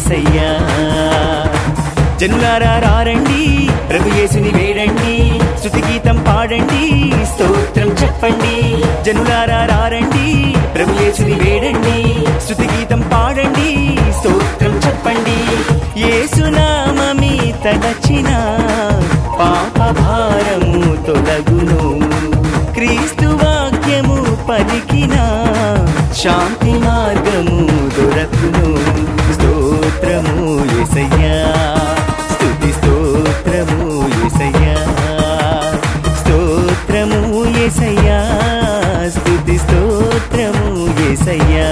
ఏసయ్యా జనులారా రారండి ప్రభు యేసుని వేడండి స్తుతి గీతం పాడండి స్తోత్రం చెప్పండి జనులారా రారండి ప్రభు యేసుని వేడండి స్తుతి గీతం పాడండి స్తోత్రం చెప్పండి యేసునామమి తలచిన పాప భారము తొలగును క్రీస్తు వాక్యము పలికిన శాంతి మార్గము దొరకును స్తోత్రము యేసయ్యా స్తుతి స్తోత్రము యేసయ్యా స్తోత్రము యేసయ్యా స్తుతి స్తోత్రము యేసయ్యా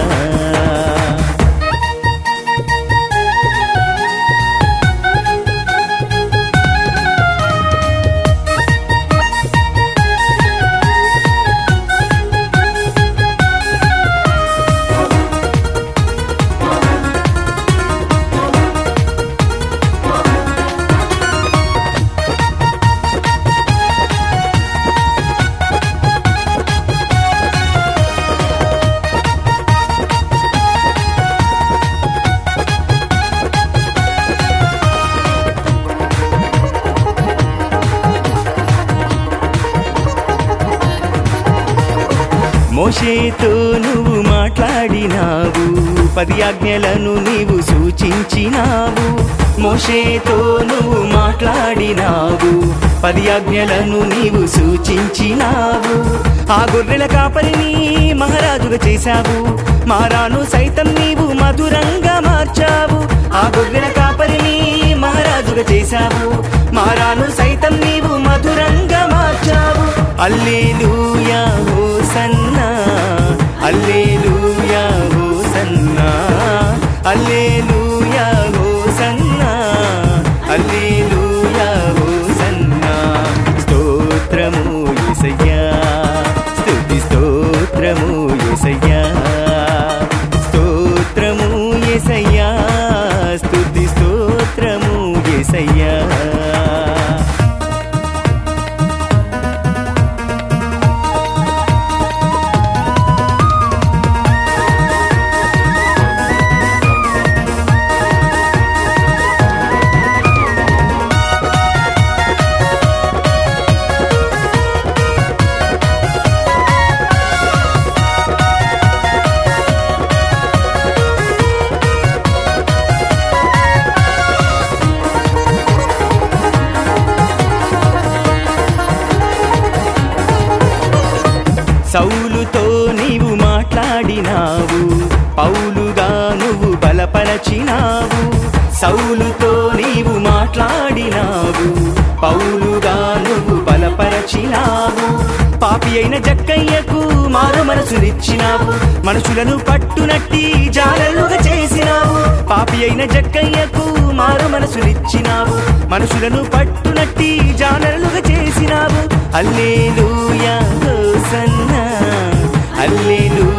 మోషేతో నువ్వు మాట్లాడినావు పది ఆజ్ఞలను నీవు సూచించినావు మోషేతో నువ్వు మాట్లాడినావు పది ఆజ్ఞలను నీవు సూచించినావు ఆ గొర్రెల కాపరిని మహారాజుగా చేశావు మారాను సైతం నీవు మధురంగా మార్చావు ఆ గొర్రెల కాపరిని మహారాజుగా చేశావు మారాను సైతం నీవు మధురంగా మార్చావు అల్లేలూయా హోసన్నా అల్లేలూయా హోసన్నా అల్లేలూయా హోసన్నా అల్లేలూయా హోసన్నా స్తోత్రము యేసయ్యా స్తుతి స్తోత్రము యేసయ్యా స్తోత్రము యేసయ్యా స్తుతి స్తోత్రము యేసయ్యా సౌలుతో నీవు మాట్లాడినావు పౌలుగా నువ్వు బలపరచినావు సౌలుతో నీవు మాట్లాడినావు పౌలుగా నువ్వు బలపరచినావు పాపి అయిన జక్కయ్యకు మారు మనసునిచ్చినావు మనుషులను పట్టునట్టి జాలలుగా చేసినావు పాపి అయిన జక్కయ్యకు మారు మనసునిచ్చినావు మనుషులను పట్టునట్టి జాలలుగా చేసినావు అల్లేలూయా హోసన్నా అల్లేలూయా